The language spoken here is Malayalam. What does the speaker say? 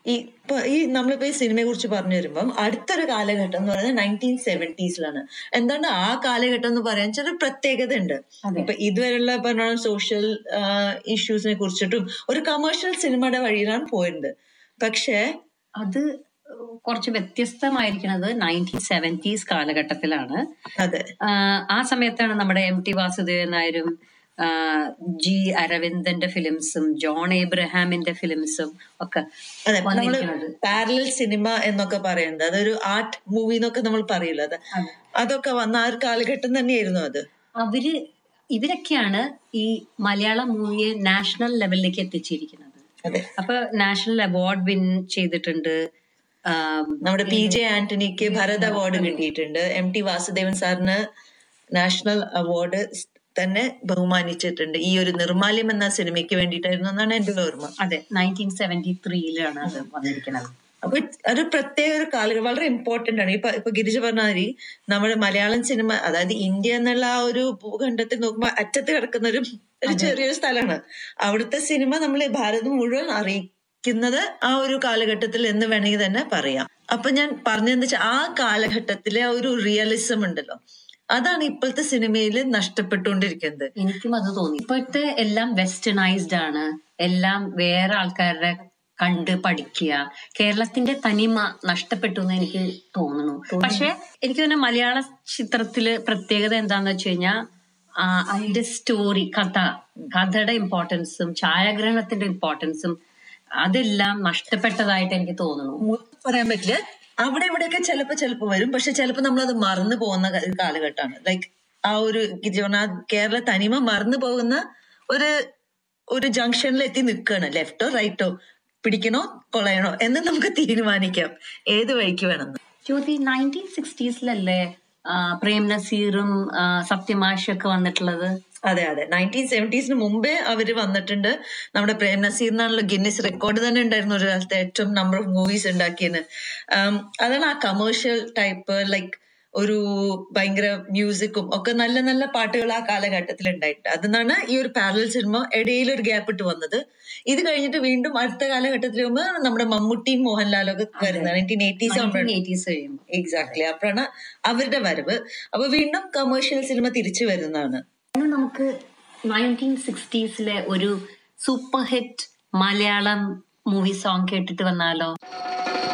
ഈ ഇപ്പൊ ഈ നമ്മളിപ്പോ ഈ സിനിമയെ കുറിച്ച് പറഞ്ഞു വരുമ്പം അടുത്തൊരു കാലഘട്ടം എന്ന് പറയുന്നത് നയൻറ്റീൻ സെവൻറ്റീസിലാണ് എന്താണ് ആ കാലഘട്ടം എന്ന് പറയാൻ ചെറിയ പ്രത്യേകത ഉണ്ട് അതെ. ഇപ്പൊ ഇതുവരെയുള്ള പറഞ്ഞ സോഷ്യൽ ഇഷ്യൂസിനെ കുറിച്ചിട്ടും ഒരു കമേഴ്ഷ്യൽ സിനിമയുടെ വഴിയിലാണ് പോയിരുന്നത് പക്ഷേ അത് കുറച്ച് വ്യത്യസ്തമായിരിക്കുന്നത് നയൻറ്റീൻ സെവൻറ്റീസ് കാലഘട്ടത്തിലാണ് അതെ ആഹ് ആ സമയത്താണ് നമ്മുടെ എം ടി വാസുദേവൻ നായരും ആഹ് ജി അരവിന്ദന്റെ ഫിലിംസും ജോൺ ഏബ്രഹാമിന്റെ ഫിലിംസും ഒക്കെ അതെ നമ്മള് വന്നിരിക്കുന്നത് പാരലൽ സിനിമ എന്നൊക്കെ പറയുന്നത് അതൊരു ആർട്ട് മൂവി എന്നൊക്കെ നമ്മൾ പറയില്ല അത് അതെ. അതൊക്കെ വന്ന ആ ഒരു കാലഘട്ടം തന്നെയായിരുന്നു അത് അവര് ഇവരൊക്കെയാണ് ഈ മലയാള മൂവിയെ നാഷണൽ ലെവലിലേക്ക് എത്തിച്ചിരിക്കുന്നത് അതെ അപ്പൊ നാഷണൽ അവാർഡ് വിൻ ചെയ്തിട്ടുണ്ട് ആം, നമ്മുടെ പി ജെ ആന്റണിക്ക് ഭരത് അവാർഡ് കിട്ടിയിട്ടുണ്ട് എം ടി വാസുദേവൻ സാറിന് നാഷണൽ അവാർഡ് തന്നെ ബഹുമാനിച്ചിട്ടുണ്ട് ഈ ഒരു നിർമാല്യം എന്ന സിനിമയ്ക്ക് വേണ്ടിയിട്ടായിരുന്നു എന്നാണ് എന്റെ ഒരു ഓർമ്മ അതെ നയൻറ്റീൻ സെവന്റി ത്രീയിലാണ് അത് വന്നിരിക്കുന്നത് അപ്പൊ ഒരു പ്രത്യേക ഒരു കാലം വളരെ ഇമ്പോർട്ടന്റ് ആണ് ഇപ്പൊ ഇപ്പൊ ഗിരിജ പറഞ്ഞ മാതിരി നമ്മുടെ മലയാളം സിനിമ അതായത് ഇന്ത്യ എന്നുള്ള ആ ഒരു ഭൂഖണ്ഡത്തിൽ നോക്കുമ്പോൾ അറ്റത്ത് കിടക്കുന്ന ഒരു ഒരു ചെറിയൊരു സ്ഥലമാണ് അവിടുത്തെ സിനിമ നമ്മൾ ഭാരതം മുഴുവൻ അറിയിക്കുന്നത് ആ ഒരു കാലഘട്ടത്തിൽ എന്ന് വേണമെങ്കിൽ തന്നെ പറയാം അപ്പൊ ഞാൻ പറഞ്ഞതെന്ന് വെച്ചാൽ ആ കാലഘട്ടത്തിലെ ആ ഒരു റിയലിസം ഉണ്ടല്ലോ അതാണ് ഇപ്പോഴത്തെ സിനിമയിൽ നഷ്ടപ്പെട്ടുകൊണ്ടിരിക്കുന്നത് എനിക്കും അത് തോന്നി ഇപ്പോഴത്തെ എല്ലാം വെസ്റ്റേണൈസ്ഡ് ആണ് എല്ലാം വേറെ ആൾക്കാരുടെ കണ്ട് പഠിക്കുക കേരളത്തിന്റെ തനിമ നഷ്ടപ്പെട്ടു എന്ന് എനിക്ക് തോന്നുന്നു പക്ഷെ എനിക്ക് തന്നെ മലയാള ചിത്രത്തില് പ്രത്യേകത എന്താന്ന് വെച്ച് കഴിഞ്ഞാൽ അതിന്റെ സ്റ്റോറി കഥ കഥയുടെ ഇമ്പോർട്ടൻസും ഛായാഗ്രഹണത്തിന്റെ ഇമ്പോർട്ടൻസും അതെല്ലാം നഷ്ടപ്പെട്ടതായിട്ട് എനിക്ക് തോന്നുന്നു മുത്ത് പറയാൻ പറ്റില്ല അവിടെ ഇവിടെയൊക്കെ ചിലപ്പോ ചിലപ്പോ വരും പക്ഷെ ചിലപ്പോ നമ്മൾ അത് മറന്നു പോകുന്ന ക- ഒരു കാലഘട്ടമാണ് ലൈക്ക് ആ ഒരു ഗിരിജ കേരള തനിമ മറന്നു പോകുന്ന ഒരു ഒരു ജംഗ്ഷനിൽ എത്തി നിൽക്കുകയാണ് ലെഫ്റ്റോ റൈറ്റോ പിടിക്കണോ കൊളയണോ എന്ന് നമുക്ക് തീരുമാനിക്കാം ഏത് വഴിക്ക് വേണമെന്ന് ജ്യോതി നയൻറ്റീൻ സിക്സ്റ്റീസിലല്ലേ പ്രേം നസീറും ആ, സത്യമാഷും ഒക്കെ വന്നിട്ടുള്ളത് അതെ അതെ നയൻറ്റീൻ സെവൻറ്റീസിന് മുമ്പേ അവര് വന്നിട്ടുണ്ട് നമ്മുടെ പ്രേം നസീറിനാണല്ലോ ഗിന്നസ് റെക്കോർഡ് തന്നെ ഉണ്ടായിരുന്നു ഒരു കാലത്ത് ഏറ്റവും നമ്പർ ഓഫ് മൂവീസ് ഉണ്ടാക്കിയെന്ന് ആം, അതാണ് ആ കമേഴ്ഷ്യൽ ടൈപ്പ് ലൈക്ക് ഒരു ഭയങ്കര മ്യൂസിക്കും ഒക്കെ നല്ല നല്ല പാട്ടുകൾ ആ കാലഘട്ടത്തിൽ ഉണ്ടായിട്ട് അതിനാണ് ഈ ഒരു പാരലൽ സിനിമ ഇടയിൽ ഒരു ഗ്യാപ്പ് ഇട്ട് വന്നത് ഇത് കഴിഞ്ഞിട്ട് വീണ്ടും അടുത്ത കാലഘട്ടത്തിൽ വരുമ്പോൾ നമ്മുടെ മമ്മൂട്ടിയും മോഹൻലാലും ഒക്കെ വരുന്നത് നയൻറ്റീൻ എയ്റ്റീസ് ആകുമ്പോഴാണ് എയ്റ്റീസ് കഴിയുമ്പോൾ എക്സാക്ട്ലി അപ്പോഴാണ് അവരുടെ വരവ് അപ്പൊ വീണ്ടും കമേഴ്ഷ്യൽ സിനിമ തിരിച്ചു വരുന്നതാണ് ഇന്ന് നമുക്ക് നയൻറ്റീൻ സിക്സ്റ്റീസിലെ ഒരു super hit Malayalam movie song കേട്ടിട്ട് വന്നാലോ